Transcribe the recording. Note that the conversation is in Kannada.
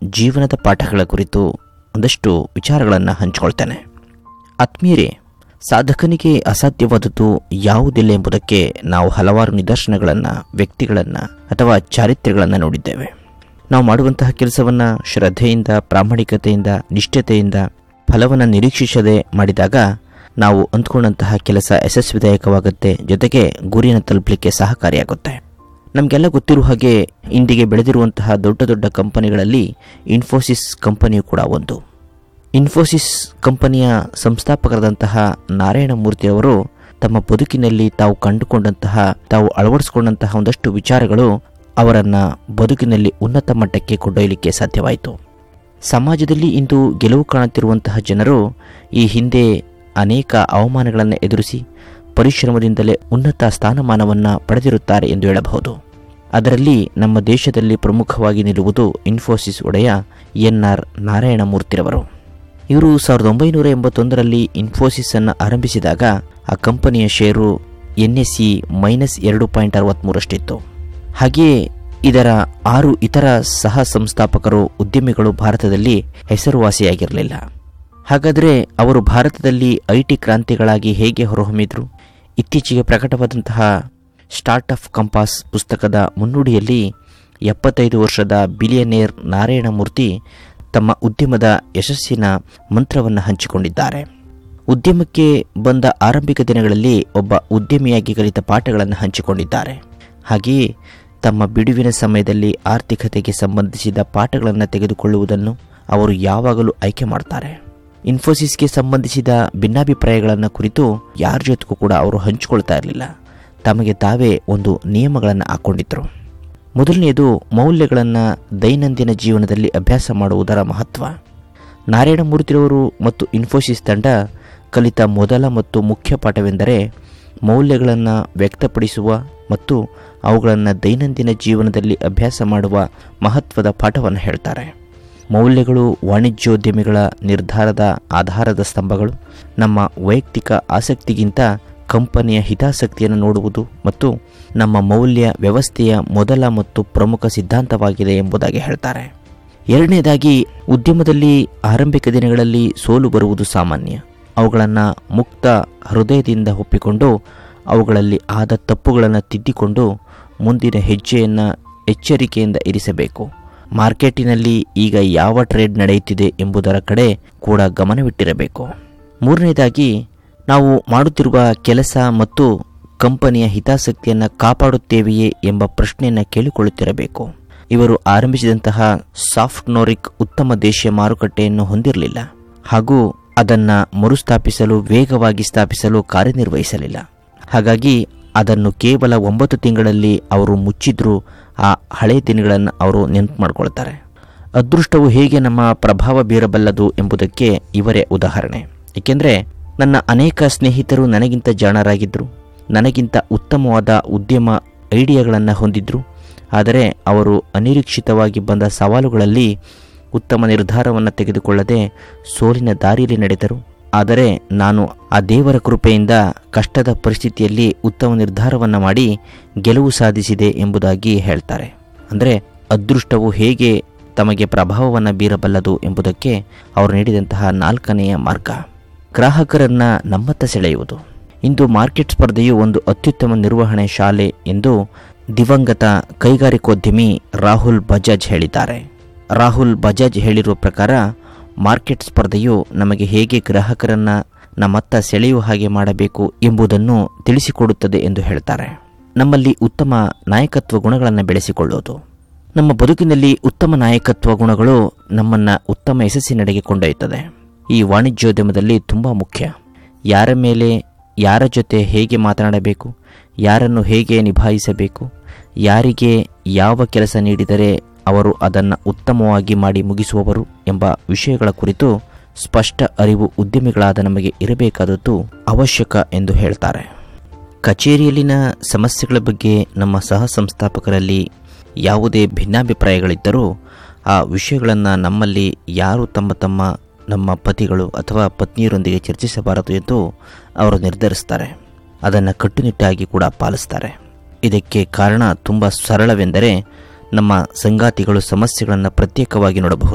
ಜೀವನದ ಪಾಠಗಳ ಕುರಿತು ಒಂದಷ್ಟು ವಿಚಾರಗಳನ್ನು ಹಂಚಿಕೊಳ್ತೇನೆ ಆತ್ಮೀಯರೇ ಸಾಧಕನಿಗೆ ಅಸಾಧ್ಯವಾದದ್ದು ಯಾವುದಿಲ್ಲ ಎಂಬುದಕ್ಕೆ ನಾವು ಹಲವಾರು ನಿದರ್ಶನಗಳನ್ನು ವ್ಯಕ್ತಿಗಳನ್ನು ಅಥವಾ ಚಾರಿತ್ರ್ಯಗಳನ್ನು ನೋಡಿದ್ದೇವೆ ನಾವು ಮಾಡುವಂತಹ ಕೆಲಸವನ್ನು ಶ್ರದ್ಧೆಯಿಂದ ಪ್ರಾಮಾಣಿಕತೆಯಿಂದ ನಿಷ್ಠತೆಯಿಂದ ಫಲವನ್ನು ನಿರೀಕ್ಷಿಸದೆ ಮಾಡಿದಾಗ ನಾವು ಅಂದ್ಕೊಂಡಂತಹ ಕೆಲಸ ಯಶಸ್ವಿದಾಯಕವಾಗುತ್ತೆ ಜೊತೆಗೆ ಗುರಿಯನ್ನು ತಲುಪಲಿಕ್ಕೆ ಸಹಕಾರಿಯಾಗುತ್ತೆ ನಮಗೆಲ್ಲ ಗೊತ್ತಿರುವ ಹಾಗೆ ಇಂದಿಗೆ ಬೆಳೆದಿರುವಂತಹ ದೊಡ್ಡ ದೊಡ್ಡ ಕಂಪನಿಗಳಲ್ಲಿ ಇನ್ಫೋಸಿಸ್ ಕಂಪನಿಯು ಕೂಡ ಒಂದು ಇನ್ಫೋಸಿಸ್ ಕಂಪನಿಯ ಸಂಸ್ಥಾಪಕರಾದಂತಹ ನಾರಾಯಣ ಮೂರ್ತಿಯವರು ತಮ್ಮ ಬದುಕಿನಲ್ಲಿ ತಾವು ಕಂಡುಕೊಂಡಂತಹ ತಾವು ಅಳವಡಿಸಿಕೊಂಡಂತಹ ಒಂದಷ್ಟು ವಿಚಾರಗಳು ಅವರನ್ನು ಬದುಕಿನಲ್ಲಿ ಉನ್ನತ ಮಟ್ಟಕ್ಕೆ ಕೊಂಡೊಯ್ಯಲಿಕ್ಕೆ ಸಾಧ್ಯವಾಯಿತು ಸಮಾಜದಲ್ಲಿ ಇಂದು ಗೆಲುವು ಕಾಣುತ್ತಿರುವಂತಹ ಜನರು ಈ ಹಿಂದೆ ಅನೇಕ ಅವಮಾನಗಳನ್ನು ಎದುರಿಸಿ ಪರಿಶ್ರಮದಿಂದಲೇ ಉನ್ನತ ಸ್ಥಾನಮಾನವನ್ನು ಪಡೆದಿರುತ್ತಾರೆ ಎಂದು ಹೇಳಬಹುದು ಅದರಲ್ಲಿ ನಮ್ಮ ದೇಶದಲ್ಲಿ ಪ್ರಮುಖವಾಗಿ ನಿಲ್ಲುವುದು ಇನ್ಫೋಸಿಸ್ ಒಡೆಯ ಎನ್ ಆರ್ ನಾರಾಯಣ ಮೂರ್ತಿರವರು ಇವರು ಸಾವಿರದ ಒಂಬೈನೂರ ಎಂಬತ್ತೊಂದರಲ್ಲಿ ಇನ್ಫೋಸಿಸ್ ಅನ್ನು ಆರಂಭಿಸಿದಾಗ ಆ ಕಂಪನಿಯ ಷೇರು ಎನ್ ಎಸ್ ಸಿ ಮೈನಸ್ ಎರಡು ಪಾಯಿಂಟ್ ಅರವತ್ತ್ಮೂರಷ್ಟಿತ್ತು ಹಾಗೆಯೇ ಇದರ ಆರು ಇತರ ಸಹ ಸಂಸ್ಥಾಪಕರು ಉದ್ಯಮಿಗಳು ಭಾರತದಲ್ಲಿ ಹೆಸರುವಾಸಿಯಾಗಿರಲಿಲ್ಲ ಹಾಗಾದರೆ ಅವರು ಭಾರತದಲ್ಲಿ ಐ ಟಿ ಕ್ರಾಂತಿಗಳಾಗಿ ಹೇಗೆ ಹೊರಹೊಮ್ಮಿದ್ರು ಇತ್ತೀಚೆಗೆ ಪ್ರಕಟವಾದಂತಹ ಸ್ಟಾರ್ಟ್ ಆಫ್ ಕಂಪಾಸ್ ಪುಸ್ತಕದ ಮುನ್ನುಡಿಯಲ್ಲಿ ಎಪ್ಪತ್ತೈದು ವರ್ಷದ ಬಿಲಿಯನೇರ್ ನಾರಾಯಣಮೂರ್ತಿ ತಮ್ಮ ಉದ್ಯಮದ ಯಶಸ್ಸಿನ ಮಂತ್ರವನ್ನು ಹಂಚಿಕೊಂಡಿದ್ದಾರೆ ಉದ್ಯಮಕ್ಕೆ ಬಂದ ಆರಂಭಿಕ ದಿನಗಳಲ್ಲಿ ಒಬ್ಬ ಉದ್ಯಮಿಯಾಗಿ ಕಲಿತ ಪಾಠಗಳನ್ನು ಹಂಚಿಕೊಂಡಿದ್ದಾರೆ ಹಾಗೆಯೇ ತಮ್ಮ ಬಿಡುವಿನ ಸಮಯದಲ್ಲಿ ಆರ್ಥಿಕತೆಗೆ ಸಂಬಂಧಿಸಿದ ಪಾಠಗಳನ್ನು ತೆಗೆದುಕೊಳ್ಳುವುದನ್ನು ಅವರು ಯಾವಾಗಲೂ ಆಯ್ಕೆ ಮಾಡ್ತಾರೆ ಇನ್ಫೋಸಿಸ್ಗೆ ಸಂಬಂಧಿಸಿದ ಭಿನ್ನಾಭಿಪ್ರಾಯಗಳನ್ನು ಕುರಿತು ಯಾರ ಜೊತೆಗೂ ಕೂಡ ಅವರು ಹಂಚಿಕೊಳ್ತಾ ಇರಲಿಲ್ಲ ತಮಗೆ ತಾವೇ ಒಂದು ನಿಯಮಗಳನ್ನು ಹಾಕ್ಕೊಂಡಿದ್ರು ಮೊದಲನೆಯದು ಮೌಲ್ಯಗಳನ್ನು ದೈನಂದಿನ ಜೀವನದಲ್ಲಿ ಅಭ್ಯಾಸ ಮಾಡುವುದರ ಮಹತ್ವ ನಾರಾಯಣಮೂರ್ತಿರವರು ಮತ್ತು ಇನ್ಫೋಸಿಸ್ ತಂಡ ಕಲಿತ ಮೊದಲ ಮತ್ತು ಮುಖ್ಯ ಪಾಠವೆಂದರೆ ಮೌಲ್ಯಗಳನ್ನು ವ್ಯಕ್ತಪಡಿಸುವ ಮತ್ತು ಅವುಗಳನ್ನು ದೈನಂದಿನ ಜೀವನದಲ್ಲಿ ಅಭ್ಯಾಸ ಮಾಡುವ ಮಹತ್ವದ ಪಾಠವನ್ನು ಹೇಳ್ತಾರೆ ಮೌಲ್ಯಗಳು ವಾಣಿಜ್ಯೋದ್ಯಮಿಗಳ ನಿರ್ಧಾರದ ಆಧಾರದ ಸ್ತಂಭಗಳು ನಮ್ಮ ವೈಯಕ್ತಿಕ ಆಸಕ್ತಿಗಿಂತ ಕಂಪನಿಯ ಹಿತಾಸಕ್ತಿಯನ್ನು ನೋಡುವುದು ಮತ್ತು ನಮ್ಮ ಮೌಲ್ಯ ವ್ಯವಸ್ಥೆಯ ಮೊದಲ ಮತ್ತು ಪ್ರಮುಖ ಸಿದ್ಧಾಂತವಾಗಿದೆ ಎಂಬುದಾಗಿ ಹೇಳ್ತಾರೆ ಎರಡನೇದಾಗಿ ಉದ್ಯಮದಲ್ಲಿ ಆರಂಭಿಕ ದಿನಗಳಲ್ಲಿ ಸೋಲು ಬರುವುದು ಸಾಮಾನ್ಯ ಅವುಗಳನ್ನು ಮುಕ್ತ ಹೃದಯದಿಂದ ಒಪ್ಪಿಕೊಂಡು ಅವುಗಳಲ್ಲಿ ಆದ ತಪ್ಪುಗಳನ್ನು ತಿದ್ದಿಕೊಂಡು ಮುಂದಿನ ಹೆಜ್ಜೆಯನ್ನು ಎಚ್ಚರಿಕೆಯಿಂದ ಇರಿಸಬೇಕು ಮಾರ್ಕೆಟಿನಲ್ಲಿ ಈಗ ಯಾವ ಟ್ರೇಡ್ ನಡೆಯುತ್ತಿದೆ ಎಂಬುದರ ಕಡೆ ಕೂಡ ಗಮನವಿಟ್ಟಿರಬೇಕು ಮೂರನೇದಾಗಿ ನಾವು ಮಾಡುತ್ತಿರುವ ಕೆಲಸ ಮತ್ತು ಕಂಪನಿಯ ಹಿತಾಸಕ್ತಿಯನ್ನು ಕಾಪಾಡುತ್ತೇವೆಯೇ ಎಂಬ ಪ್ರಶ್ನೆಯನ್ನು ಕೇಳಿಕೊಳ್ಳುತ್ತಿರಬೇಕು ಇವರು ಆರಂಭಿಸಿದಂತಹ ಸಾಫ್ಟ್ನೋರಿಕ್ ಉತ್ತಮ ದೇಶೀಯ ಮಾರುಕಟ್ಟೆಯನ್ನು ಹೊಂದಿರಲಿಲ್ಲ ಹಾಗೂ ಅದನ್ನು ಮರುಸ್ಥಾಪಿಸಲು ವೇಗವಾಗಿ ಸ್ಥಾಪಿಸಲು ಕಾರ್ಯನಿರ್ವಹಿಸಲಿಲ್ಲ ಹಾಗಾಗಿ ಅದನ್ನು ಕೇವಲ ಒಂಬತ್ತು ತಿಂಗಳಲ್ಲಿ ಅವರು ಮುಚ್ಚಿದ್ರೂ ಆ ಹಳೆಯ ದಿನಗಳನ್ನು ಅವರು ನೆನಪು ಮಾಡ್ಕೊಳ್ತಾರೆ ಅದೃಷ್ಟವು ಹೇಗೆ ನಮ್ಮ ಪ್ರಭಾವ ಬೀರಬಲ್ಲದು ಎಂಬುದಕ್ಕೆ ಇವರೇ ಉದಾಹರಣೆ ಏಕೆಂದರೆ ನನ್ನ ಅನೇಕ ಸ್ನೇಹಿತರು ನನಗಿಂತ ಜಾಣರಾಗಿದ್ದರು ನನಗಿಂತ ಉತ್ತಮವಾದ ಉದ್ಯಮ ಐಡಿಯಾಗಳನ್ನು ಹೊಂದಿದ್ರು ಆದರೆ ಅವರು ಅನಿರೀಕ್ಷಿತವಾಗಿ ಬಂದ ಸವಾಲುಗಳಲ್ಲಿ ಉತ್ತಮ ನಿರ್ಧಾರವನ್ನು ತೆಗೆದುಕೊಳ್ಳದೆ ಸೋಲಿನ ದಾರಿಯಲ್ಲಿ ನಡೆದರು ಆದರೆ ನಾನು ಆ ದೇವರ ಕೃಪೆಯಿಂದ ಕಷ್ಟದ ಪರಿಸ್ಥಿತಿಯಲ್ಲಿ ಉತ್ತಮ ನಿರ್ಧಾರವನ್ನು ಮಾಡಿ ಗೆಲುವು ಸಾಧಿಸಿದೆ ಎಂಬುದಾಗಿ ಹೇಳ್ತಾರೆ ಅಂದರೆ ಅದೃಷ್ಟವು ಹೇಗೆ ತಮಗೆ ಪ್ರಭಾವವನ್ನು ಬೀರಬಲ್ಲದು ಎಂಬುದಕ್ಕೆ ಅವರು ನೀಡಿದಂತಹ ನಾಲ್ಕನೆಯ ಮಾರ್ಗ ಗ್ರಾಹಕರನ್ನು ನಮ್ಮತ್ತ ಸೆಳೆಯುವುದು ಇಂದು ಮಾರ್ಕೆಟ್ ಸ್ಪರ್ಧೆಯು ಒಂದು ಅತ್ಯುತ್ತಮ ನಿರ್ವಹಣೆ ಶಾಲೆ ಎಂದು ದಿವಂಗತ ಕೈಗಾರಿಕೋದ್ಯಮಿ ರಾಹುಲ್ ಬಜಾಜ್ ಹೇಳಿದ್ದಾರೆ ರಾಹುಲ್ ಬಜಾಜ್ ಹೇಳಿರುವ ಪ್ರಕಾರ ಮಾರ್ಕೆಟ್ ಸ್ಪರ್ಧೆಯು ನಮಗೆ ಹೇಗೆ ಗ್ರಾಹಕರನ್ನು ನಮ್ಮತ್ತ ಸೆಳೆಯುವ ಹಾಗೆ ಮಾಡಬೇಕು ಎಂಬುದನ್ನು ತಿಳಿಸಿಕೊಡುತ್ತದೆ ಎಂದು ಹೇಳ್ತಾರೆ ನಮ್ಮಲ್ಲಿ ಉತ್ತಮ ನಾಯಕತ್ವ ಗುಣಗಳನ್ನು ಬೆಳೆಸಿಕೊಳ್ಳುವುದು ನಮ್ಮ ಬದುಕಿನಲ್ಲಿ ಉತ್ತಮ ನಾಯಕತ್ವ ಗುಣಗಳು ನಮ್ಮನ್ನು ಉತ್ತಮ ಯಶಸ್ಸಿನೆಡೆಗೆ ಕೊಂಡೊಯ್ಯುತ್ತದೆ ಈ ವಾಣಿಜ್ಯೋದ್ಯಮದಲ್ಲಿ ತುಂಬ ಮುಖ್ಯ ಯಾರ ಮೇಲೆ ಯಾರ ಜೊತೆ ಹೇಗೆ ಮಾತನಾಡಬೇಕು ಯಾರನ್ನು ಹೇಗೆ ನಿಭಾಯಿಸಬೇಕು ಯಾರಿಗೆ ಯಾವ ಕೆಲಸ ನೀಡಿದರೆ ಅವರು ಅದನ್ನು ಉತ್ತಮವಾಗಿ ಮಾಡಿ ಮುಗಿಸುವವರು ಎಂಬ ವಿಷಯಗಳ ಕುರಿತು ಸ್ಪಷ್ಟ ಅರಿವು ಉದ್ಯಮಿಗಳಾದ ನಮಗೆ ಇರಬೇಕಾದದ್ದು ಅವಶ್ಯಕ ಎಂದು ಹೇಳ್ತಾರೆ ಕಚೇರಿಯಲ್ಲಿನ ಸಮಸ್ಯೆಗಳ ಬಗ್ಗೆ ನಮ್ಮ ಸಹ ಸಂಸ್ಥಾಪಕರಲ್ಲಿ ಯಾವುದೇ ಭಿನ್ನಾಭಿಪ್ರಾಯಗಳಿದ್ದರೂ ಆ ವಿಷಯಗಳನ್ನು ನಮ್ಮಲ್ಲಿ ಯಾರು ತಮ್ಮ ತಮ್ಮ ನಮ್ಮ ಪತಿಗಳು ಅಥವಾ ಪತ್ನಿಯರೊಂದಿಗೆ ಚರ್ಚಿಸಬಾರದು ಎಂದು ಅವರು ನಿರ್ಧರಿಸ್ತಾರೆ ಅದನ್ನು ಕಟ್ಟುನಿಟ್ಟಾಗಿ ಕೂಡ ಪಾಲಿಸ್ತಾರೆ ಇದಕ್ಕೆ ಕಾರಣ ತುಂಬ ಸರಳವೆಂದರೆ ನಮ್ಮ ಸಂಗಾತಿಗಳು ಸಮಸ್ಯೆಗಳನ್ನು ಪ್ರತ್ಯೇಕವಾಗಿ ನೋಡಬಹುದು